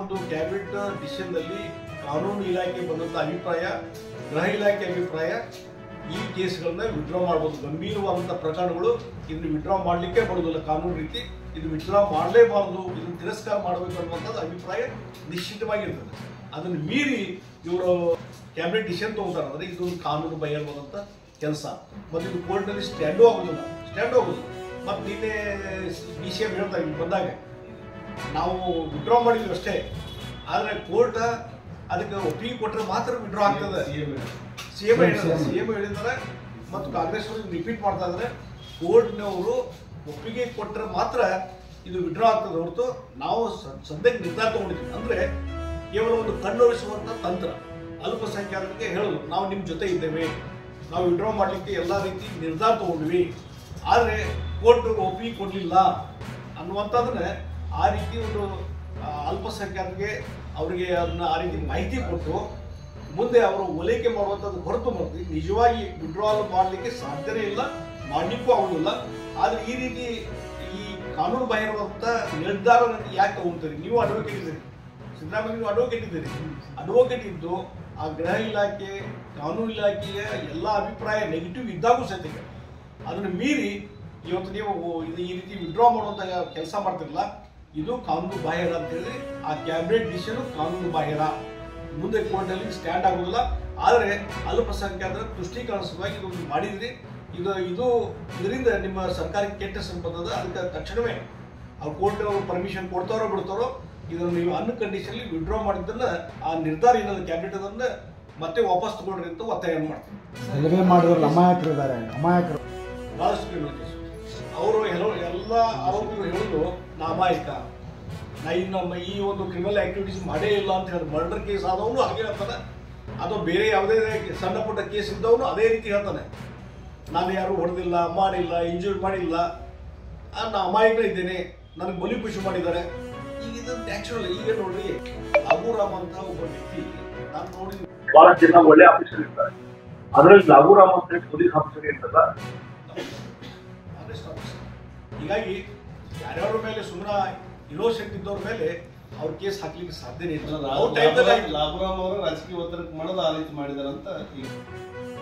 ಒಂದು ಕ್ಯಾಬಿನೆಟ್ ಡಿಸಿಷನ್ನಲ್ಲಿ ಕಾನೂನು ಇಲಾಖೆ ಬಂದಂಥ ಅಭಿಪ್ರಾಯ ಗೃಹ ಇಲಾಖೆ ಅಭಿಪ್ರಾಯ ಈ ಕೇಸ್ಗಳನ್ನ ವಿಡ್ರಾ ಮಾಡ್ಬೋದು ಗಂಭೀರವಾದಂಥ ಪ್ರಕರಣಗಳು ಇದನ್ನು ವಿಡ್ರಾ ಮಾಡಲಿಕ್ಕೆ ಬರೋದಿಲ್ಲ ಕಾನೂನು ರೀತಿ ಇದು ವಿಡ್ರಾ ಮಾಡಲೇಬಾರದು ಇದನ್ನು ತಿರಸ್ಕಾರ ಮಾಡಬೇಕು ಅನ್ನುವಂಥದ್ದು ಅಭಿಪ್ರಾಯ ನಿಶ್ಚಿತವಾಗಿರ್ತದೆ ಅದನ್ನು ಮೀರಿ ಇವರು ಕ್ಯಾಬಿನೆಟ್ ಡಿಸಿಷನ್ ತಗೋತಾರೆ ಅಂದರೆ ಇದೊಂದು ಕಾನೂನು ಬಯರುವಂಥ ಕೆಲಸ ಮತ್ತು ಇದು ಕೋರ್ಟ್ನಲ್ಲಿ ಸ್ಟ್ಯಾಂಡು ಆಗೋದಿಲ್ಲ ಸ್ಟ್ಯಾಂಡ್ ಆಗೋದಿಲ್ಲ ಮತ್ತು ನಿನ್ನೆ ಡಿ ಸಿ ಎಂ ಹೇಳ್ತಾ ಇಲ್ಲಿ ಬಂದಾಗ ನಾವು ವಿಡ್ರಾ ಮಾಡಿದ್ವಿ ಅಷ್ಟೇ ಆದರೆ ಕೋರ್ಟ್ ಅದಕ್ಕೆ ಒಪ್ಪಿಗೆ ಕೊಟ್ಟರೆ ಮಾತ್ರ ವಿಡ್ರಾ ಆಗ್ತದೆ ಸಿ ಎಂ ಹೇಳಿದ್ದಾರೆ ಸಿ ಎಂ ಹೇಳಿದ್ದಾರೆ ಮತ್ತು ಕಾಂಗ್ರೆಸ್ ರಿಪೀಟ್ ಮಾಡ್ತಾ ಇದ್ದಾರೆ ಕೋರ್ಟ್ನವರು ಒಪ್ಪಿಗೆ ಕೊಟ್ಟರೆ ಮಾತ್ರ ಇದು ವಿಡ್ರಾ ಆಗ್ತದೆ ಹೊರತು ನಾವು ಸ- ಸದ್ಯಕ್ಕೆ ನಿರ್ಧಾರ ತಗೊಂಡಿದ್ವಿ ಅಂದ್ರೆ ಕೇವಲ ಒಂದು ಕಣ್ಣೊರೆಸುವಂತ ತಂತ್ರ ಅಲ್ಪಸಂಖ್ಯಾತರಿಗೆ ಹೇಳೋದು ನಾವು ನಿಮ್ಮ ಜೊತೆ ಇದ್ದೇವೆ ನಾವು ವಿಡ್ರಾ ಮಾಡಲಿಕ್ಕೆ ಎಲ್ಲ ರೀತಿ ನಿರ್ಧಾರ ತಗೊಂಡ್ವಿ ಆದರೆ ಕೋರ್ಟ್ ಒಪ್ಪಿಗೆ ಕೊಡಲಿಲ್ಲ ಅನ್ನುವಂಥದ್ದನ್ನ ಆ ರೀತಿ ಒಂದು ಆ, ಅಲ್ಪಸಂಖ್ಯಾತರಿಗೆ ಅವರಿಗೆ ಅದನ್ನ ಆ ರೀತಿ ಮಾಹಿತಿ ಕೊಟ್ಟು ಮುಂದೆ ಅವರು ಓಲೈಕೆ ಮಾಡುವಂಥದ್ದು ಹೊರತು ಬರ್ತಿ ನಿಜವಾಗಿ ವಿಡ್ರಾಲ್ ಮಾಡಲಿಕ್ಕೆ ಸಾಧ್ಯನೇ ಇಲ್ಲ ಮಾಡಲಿಕ್ಕೂ ಆಗುದಿಲ್ಲ ಆದರೆ ಈ ರೀತಿ ಈ ಕಾನೂನು ಬಾಹಿರುವಂಥ ನಿರ್ಧಾರ ಯಾಕೆ ತಗೊಂತೀರಿ ನೀವು ಅಡ್ವೊಕೇಟ್ ಇದ್ದೀರಿ ಸಿದ್ದರಾಮಯ್ಯ ನೀವು ಅಡ್ವೊಕೇಟ್ ಇದ್ದೀರಿ ಅಡ್ವೊಕೇಟ್ ಇದ್ದು ಆ ಗೃಹ ಇಲಾಖೆ ಕಾನೂನು ಇಲಾಖೆಯ ಎಲ್ಲ ಅಭಿಪ್ರಾಯ ನೆಗೆಟಿವ್ ಇದ್ದಾಗೂ ಸತ್ಯಕ್ಕೆ ಅದನ್ನು ಮೀರಿ ಇವತ್ತು ನೀವು ಇದು ಈ ರೀತಿ ವಿಡ್ರಾ ಮಾಡುವಂತ ಕೆಲಸ ಮಾಡ್ತಿರಲ್ಲ ಇದು ಕಾನೂನು ಬಾಹಿರ ಅಂತ ಹೇಳಿ ಆ ಕ್ಯಾಬಿನೆಟ್ ಡಿಸಿಷನ್ ಕಾನೂನು ಬಾಹಿರ ಮುಂದೆ ಕೋರ್ಟಲ್ಲಿ ಸ್ಟ್ಯಾಂಡ್ ಆಗೋದಿಲ್ಲ ಆದರೆ ಅಲ್ಪಸಂಖ್ಯಾತರ ತುಷ್ಟೀಕರಣ ಸಲುವಾಗಿ ಇದೊಂದು ಮಾಡಿದ್ರಿ ಇದು ಇದು ಇದರಿಂದ ನಿಮ್ಮ ಸರ್ಕಾರಕ್ಕೆ ಕೆಟ್ಟ ಸಂಪದ ಅದಕ್ಕೆ ತಕ್ಷಣವೇ ಆ ಕೋರ್ಟ್ ಪರ್ಮಿಷನ್ ಕೊಡ್ತಾರೋ ಬಿಡ್ತಾರೋ ಇದನ್ನು ನೀವು ಅನ್ ಕಂಡೀಷನ್ಲಿ ವಿಡ್ರಾ ಮಾಡಿದ್ದನ್ನ ಆ ನಿರ್ಧಾರ ಏನದ ಕ್ಯಾಬಿನೆಟ್ ಅದನ್ನ ಮತ್ತೆ ವಾಪಸ್ ತಗೊಳ್ರಿ ಅಂತ ಒತ್ತಾಯ ಮಾಡ್ತೀನಿ ಸಲಹೆ ಮಾಡಿದ್ರಲ್ಲ ಅಮಾಯಕರು ಇದ್ದಾರೆ ಅಮಾಯಕರು ಬಹಳಷ್ಟು ಕ್ರಿಮಿನಲ್ ಕೇಸ್ ಅವರು ಎಲ್ಲೋ ಎಲ್ಲ ಆರೋಪಿಗಳು ಹೇಳುದು ನಾ ಅಮಾಯಕ ನಾ ಈ ನಮ್ಮ ಈ ಒಂದು ಕ್ರಿಮಿನಲ್ ಆಕ್ಟಿವಿಟೀಸ್ ಮಾಡೇ ಇಲ್ಲ ಅಂತ ಹೇಳಿದ್ರು ಮರ್ಡರ್ ಕೇಸ್ ಆದವನು ಹಾಗೆ ಹೇಳ್ತಾನೆ ಅಥವಾ ಬೇರೆ ಯಾವುದೇ ಸಣ್ಣ ಪುಟ್ಟ ಕೇಸ್ ಇದ್ದವನು ಅದೇ ರೀತಿ ಹೇಳ್ತಾನೆ ನಾನು ಯಾರು ಹೊಡೆದಿಲ್ಲ ಮಾಡಿಲ್ಲ ಇಂಜೂರಿ ಮಾಡಿಲ್ಲ ಆ, ನಾ ಅಮಾಯಕ ಇದ್ದೇನೆ ನನಗೆ ಬಲಿ ಖುಷಿ ಮಾಡಿದ್ದಾರೆ ಈಗ ಇದು ನ್ಯಾಚುರಲ್ ಈಗ ನೋಡ್ರಿ ಅಬುರಾಮ್ ಅಂತ ಒಬ್ಬ ವ್ಯಕ್ತಿ ನಾನು ನೋಡಿ ಬಹಳಷ್ಟು ಜನ ಒಳ್ಳೆ ಆಫೀಸರ್ ಇರ್ತಾರೆ ಅದರಲ್ಲಿ ಲಾಗುರಾಮ್ ಅಂತ ಹೇಳಿ ಪೊಲೀಸ್ ಆಫೀಸರ್ ಇರ್ತಲ್ಲ ಆನೆಸ್ಟ್ ಆಫೀಸರ್ ಹೀಗಾಗಿ ಯಾರ್ಯಾರ ಮೇಲೆ ಸುಮ್ಮನೆ ಇನೋಸೆಂಟ್ ಇದ್ದವ್ರ ಮೇಲೆ ಅವ್ರ ಕೇಸ್ ಹಾಕ್ಲಿಕ್ಕೆ ಸಾಧ್ಯನೇ ಇಲ್ಲ ಅವ್ರ ಟೈಮ್ದಲ್ಲಿ ಲಾಭರಾಮ್ ಅವರು ರಾಜಕೀಯ ಒತ್ತಡಕ್ಕೆ ಮಾಡೋದು ಆ ರೀತಿ ಮಾಡಿದಾರಂತ ಈಗ